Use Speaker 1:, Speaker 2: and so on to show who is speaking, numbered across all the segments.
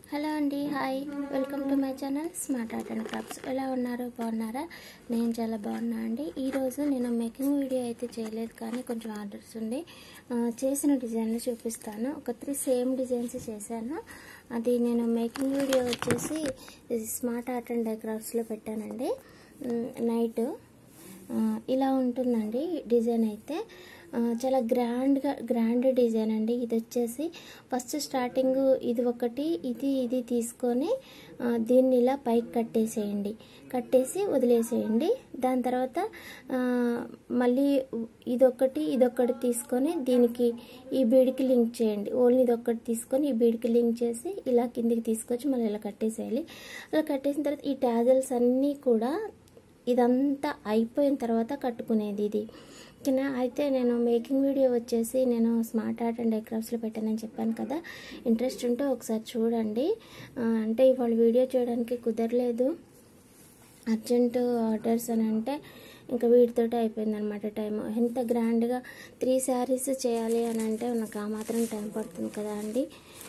Speaker 1: hello అండి hi welcome to my channel smart art and crafts ఎలా ఉన్నారు బాగున్నారా నేను చాలా బాగున్నా అండి ఈరోజు నేను మేకింగ్ వీడియో అయితే చేయలేదు కానీ కొంచెం ఆర్డర్స్ ఉంది ఆ, చేసిన డిజైన్లు చూపిస్తాను ఒక త్రీ సేమ్ డిజైన్స్ చేశాను అది నేను మేకింగ్ వీడియో వచ్చేసి స్మార్ట్ ఆర్ట్ అండ్ క్రాఫ్ట్స్లో పెట్టానండి ఉమ్, నైట్ ఆ, ఇలా ఉంటుందండి డిజైన్ అయితే ఆ, చాలా గ్రాండ్గా గ్రాండ్ డిజైన్ అండి ఇది వచ్చేసి ఫస్ట్ స్టార్టింగ్ ఇది ఒకటి ఇది ఇది తీసుకొని ఆ, దీన్ని ఇలా పైకి కట్టేసేయండి కట్టేసి వదిలేసేయండి దాని తర్వాత ఆ, మళ్ళీ ఇదొకటి ఇదొకటి తీసుకొని దీనికి ఈ బీడికి లింక్ చేయండి ఓన్లీ ఇదొకటి తీసుకొని ఈ బీడికి లింక్ చేసి ఇలా కిందికి తీసుకొచ్చి మళ్ళీ ఇలా కట్టేసేయాలి అలా కట్టేసిన తర్వాత ఈ టాజల్స్ అన్నీ కూడా ఇదంతా అయిపోయిన తర్వాత కట్టుకునేది ఇది ఓకేనా అయితే నేను మేకింగ్ వీడియో వచ్చేసి నేను స్మార్ట్ ఆర్ట్ అండ్ క్రాఫ్ట్స్లో పెట్టానని చెప్పాను కదా ఇంట్రెస్ట్ ఉంటే ఒకసారి చూడండి ఆ, అంటే ఇవాళ వీడియో చేయడానికి కుదరలేదు అర్జెంట్ ఆర్డర్స్ అని అంటే ఇంకా వీటితోటి అయిపోయింది అనమాట టైం ఎంత గ్రాండ్గా త్రీ శారీస్ చేయాలి అని అంటే నాకు ఆ మాత్రం టైం పడుతుంది కదా అండి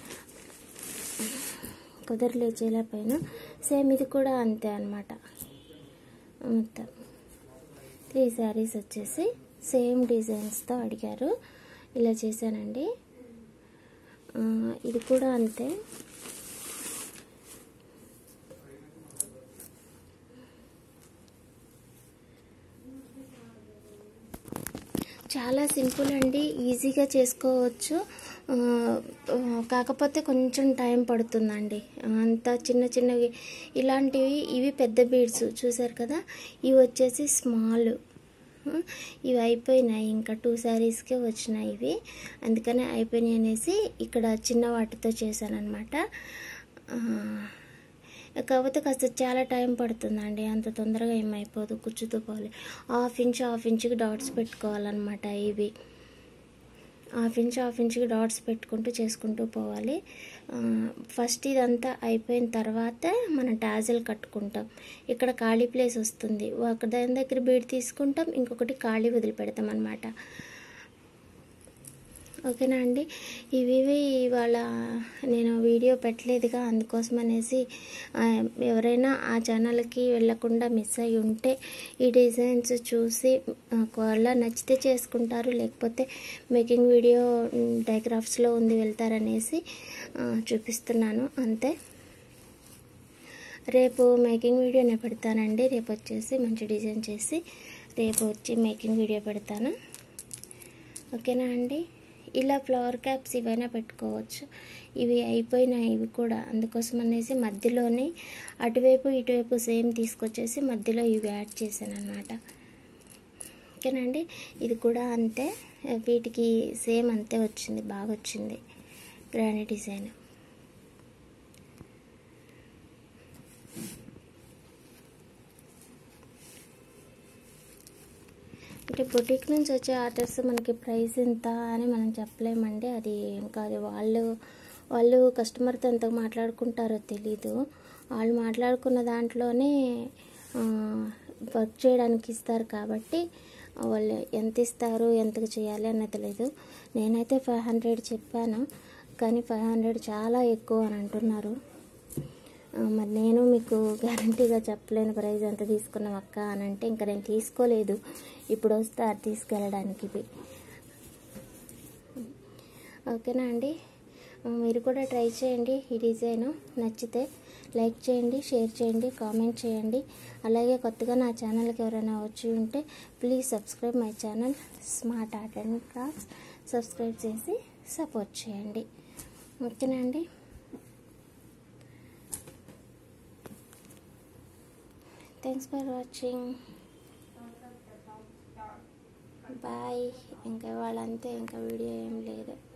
Speaker 1: కుదరలే చేయలేకపోయినా సేమ్ ఇది కూడా అంతే అనమాట మొత్తం త్రీ శారీస్ వచ్చేసి సేమ్ డిజైన్స్తో అడిగారు ఇలా చేశానండి ఆ, ఇది కూడా అంతే చాలా సింపుల్ అండి ఈజీగా చేసుకోవచ్చు ఆ, ఆ, కాకపోతే కొంచెం టైం పడుతుందండి అంత చిన్న చిన్నవి ఇలాంటివి ఇవి పెద్ద బీడ్స్ చూసారు కదా ఇవి వచ్చేసి స్మాల్ ఇవి అయిపోయినాయి ఇంకా టూ శారీస్కే వచ్చినాయి ఇవి అందుకనే అయిపోయినాయి అనేసి ఇక్కడ చిన్న వాటితో చేశాను అనమాట కాకపోతే కాస్త చాలా టైం పడుతుందండి అంత తొందరగా ఏమైపోదు కూర్చుతూ పోవాలి హాఫ్ ఇంచ్ హాఫ్ ఇంచ్కి డాట్స్ పెట్టుకోవాలన్నమాట ఇవి హాఫ్ ఇంచ్ హాఫ్ ఇంచ్కి డాట్స్ పెట్టుకుంటూ చేసుకుంటూ పోవాలి ఆ, ఫస్ట్ ఇదంతా అయిపోయిన తర్వాత మనం టాజల్ కట్టుకుంటాం ఇక్కడ ఖాళీ ప్లేస్ వస్తుంది ఒక దాని దగ్గర బీడ్ తీసుకుంటాం ఇంకొకటి ఖాళీ వదిలిపెడతాం అనమాట ఓకేనా అండి ఇవి ఇవి ఇవాళ నేను వీడియో పెట్టలేదుగా అందుకోసం అనేసి ఆ, ఎవరైనా ఆ ఛానల్కి వెళ్ళకుండా మిస్ అయి ఉంటే ఈ డిజైన్స్ చూసి ఆ, ఒకవేళ నచ్చితే చేసుకుంటారు లేకపోతే మేకింగ్ వీడియో డయాగ్రాఫ్స్లో ఉంది వెళ్తారనేసి ఆ, చూపిస్తున్నాను అంతే రేపు మేకింగ్ వీడియో నేను పెడతానండి రేపు వచ్చేసి మంచి డిజైన్ చేసి రేపు వచ్చి మేకింగ్ వీడియో పెడతాను ఓకేనా అండి ఇలా ఫ్లవర్ క్యాప్స్ ఇవైనా పెట్టుకోవచ్చు ఇవి అయిపోయినాయి ఇవి కూడా అందుకోసం అనేసి మధ్యలోనే అటువైపు ఇటువైపు సేమ్ తీసుకొచ్చేసి మధ్యలో ఇవి యాడ్ చేశాను అనమాట ఓకేనండి ఇది కూడా అంతే వీటికి సేమ్ అంతే వచ్చింది బాగా వచ్చింది గ్రాండ్ డిజైన్ అంటే బొటిక్ నుంచి వచ్చే ఆర్డర్స్ మనకి ప్రైస్ ఎంత అని మనం చెప్పలేమండి అది ఇంకా అది వాళ్ళు వాళ్ళు కస్టమర్తో ఎంత మాట్లాడుకుంటారో తెలీదు వాళ్ళు మాట్లాడుకున్న దాంట్లోనే ఆ, వర్క్ చేయడానికి ఇస్తారు కాబట్టి వాళ్ళు ఎంత ఇస్తారు ఎంతకు చేయాలి అన్నది తెలియదు నేనైతే ఫైవ్ హండ్రెడ్ చెప్పాను కానీ ఫైవ్ హండ్రెడ్ చాలా ఎక్కువ అని అంటున్నారు ఆ, మరి నేను మీకు గ్యారంటీగా చెప్పలేని ప్రైస్ ఎంత తీసుకున్నాం అక్క అని అంటే ఇంకా నేను తీసుకోలేదు ఇప్పుడు వస్తే అది తీసుకెళ్ళడానికి ఇవి ఓకేనా అండి ఆ, మీరు కూడా ట్రై చేయండి ఈ డిజైన్ నచ్చితే లైక్ చేయండి షేర్ చేయండి కామెంట్ చేయండి అలాగే కొత్తగా నా ఛానల్కి ఎవరైనా వచ్చి ఉంటే please subscribe my channel smart art and crafts subscribe చేసి సపోర్ట్ చేయండి ఓకేనా అండి థ్యాంక్స్ ఫర్ వాచింగ్ బాయ్ ఇంకా వాళ్ళంతే ఇంకా వీడియో ఏం లేదు